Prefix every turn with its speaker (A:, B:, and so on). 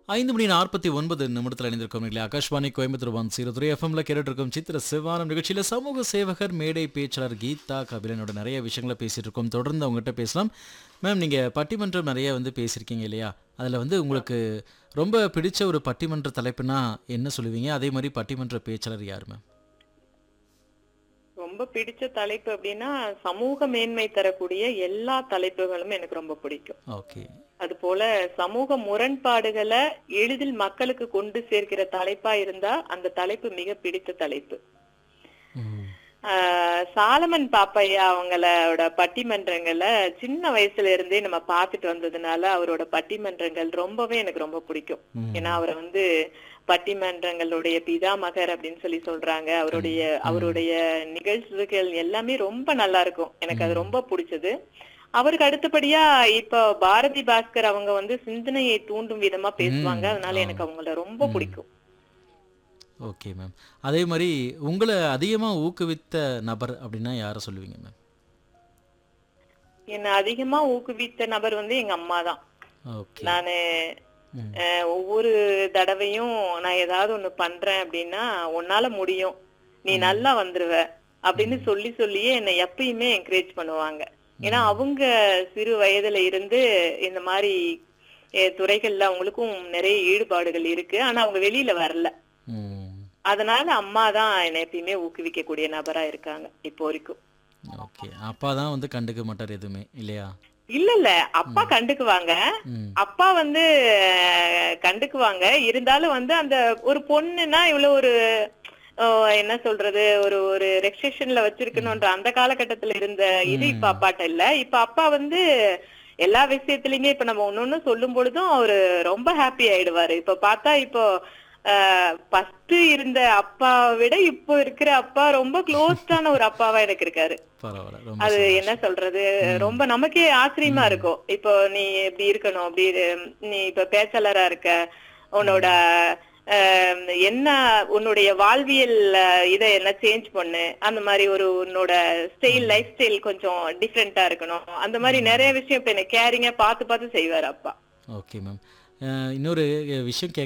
A: ஐந்து மணி நாற்பத்தி ஒன்பது நிமிடத்தில் இணைந்திருக்கோம் இல்லையா Akashvani Coimbatore one zero three எஃப்எம்ல கேட்டுட்டு இருக்கோம் சித்திர சிவானம் நிகழ்ச்சியில் சமூக சேவகர் மேடை பேச்சாளர் கீதா கபிலனோட நிறைய விஷயங்களை பேசிட்டு இருக்கோம் தொடர்ந்து அவங்ககிட்ட பேசலாம் மேம் நீங்கள் பட்டிமன்றம் நிறைய வந்து பேசியிருக்கீங்க இல்லையா அதில் வந்து உங்களுக்கு ரொம்ப பிடிச்ச ஒரு பட்டிமன்ற தலைப்புனா என்ன சொல்லுவீங்க அதே மாதிரி பட்டிமன்ற பேச்சாளர் யார் மேம்
B: ரொம்ப பிடிச்ச தலைப்பு அப்படின்னா சமூக மேன்மை தரக்கூடிய எல்லா தலைப்புகளும் எனக்கு ரொம்ப பிடிக்கும்
A: ஓகே
B: அது போல சமூக முரண்பாடுகளை எளிதில் மக்களுக்கு கொண்டு சேர்க்கிற தலைப்பா இருந்தா அந்த தலைப்பு மிக பிடித்த தலைப்பு
A: ம்
B: ஆஹ் சாலமன் பாப்பையா அவங்களோட பட்டிமன்றங்களை சின்ன வயசுல இருந்தே நம்ம பார்த்துட்டு வந்ததுனால அவரோட பட்டிமன்றங்கள் ரொம்பவே எனக்கு ரொம்ப பிடிக்கும்
A: ம்.
B: ஏன்னா அவரை வந்து பட்டிமன்றங்களுடைய பிதாமகர் அப்படின்னு சொல்லி சொல்றாங்க அவருடைய அவருடைய நிகழ்ச்சிகள் எல்லாமே ரொம்ப நல்லா இருக்கும் எனக்கு அது ரொம்ப பிடிச்சது அவருக்கு அடுத்தபடியா இப்ப பாரதி பாஸ்கர் அவங்க வந்து சிந்தனையை தூண்டும் விதமா பேசுவாங்க
A: ம்,
B: அதனால
A: ஆ.
B: எனக்கு அவங்கள ரொம்ப பிடிக்கும்
A: ஓகே மேம் அதே மாதிரி உங்களை அதிகமாக ஊக்குவித்த நபர் அப்படின்னா யாரை சொல்லுவீங்க மேம்
B: என்னை அதிகமா ஊக்குவித்த நபர் வந்து எங்க அம்மா தான்
A: ஓகே
B: நானு
A: ம்
B: அஹ், ஒவ்வொரு தடவையும் நான் ஏதாவது ஒண்ணு பண்றேன் அப்படின்னா உன்னால முடியும் நீ நல்லா வந்துருவ அப்படின்னு சொல்லி சொல்லியே என்னை எப்பயுமே என்கரேஜ் பண்ணுவாங்க ஏன்னா அவங்க சிறு வயதுல இருந்து இந்த மாதிரி அஹ், துறைகள்ல அவங்களுக்கும் நிறைய ஈடுபாடுகள் இருக்கு ஆனா அவங்க வெளியில வரல
A: ம்
B: அதனால அம்மா தான் என்னை எப்பயுமே ஊக்குவிக்கக்கூடிய நபரா இருக்காங்க இப்போ வரைக்கும்
A: ஓகே அப்பா தான் வந்து கண்டுக்க மாட்டார் எதுவுமே இல்லையா
B: இல்ல இல்ல அப்பா கண்டுக்குவாங்க
A: ம்
B: அப்பா வந்து அஹ், கண்டுக்குவாங்க இருந்தாலும் வந்து அந்த ஒரு பொண்ணுன்னா இவ்வளவு ஒரு அஹ், என்ன சொல்றது ஒரு ஒரு ரெஸ்ட்ரிக்ஷன்ல வச்சிருக்கணும்ன்ற அந்த காலகட்டத்துல இருந்த இது இப்ப அப்பாட்ட இல்ல இப்ப அப்பா வந்து எல்லா விஷயத்திலயுமே இப்ப நம்ம ஒண்ணு ஒண்ணு சொல்லும் பொழுதும் அவரு ரொம்ப ஹாப்பி ஆயிடுவாரு இப்ப பார்த்தா இப்போ ஃபர்ஸ்ட் இருந்த அப்பாவை விட இப்போ இருக்கிற அப்பா ரொம்ப க்ளோஸ்டான ஒரு அப்பாவா எனக்கு இருக்காரு
A: பரவாயில்ல ரொம்ப
B: அது
A: சந்தோஷம்.
B: என்ன சொல்றது ரொம்ப நமக்கே ஆச்சரியமா இருக்கும் இப்போ நீ இப்படி இருக்கணும் அப்படி இரு- நீ இப்ப பேச்சாளரா இருக்க உன்னோட ஆம், என்ன உன்னுடைய வாழ்வியல் அஹ், இதை என்ன சேஞ்ச் பண்ணு அந்த மாதிரி ஒரு உன்னோட ஸ்டைல் லைஃப் ஸ்டைல் கொஞ்சம் டிஃப்ரெண்டா இருக்கணும் அந்த மாதிரி நிறைய விஷயம் இப்ப என்ன கேரிங்கா பார்த்து பார்த்து செய்வாரு அப்பா
A: ஓகே மேம் இன்னொரு விஷயம் கேட்க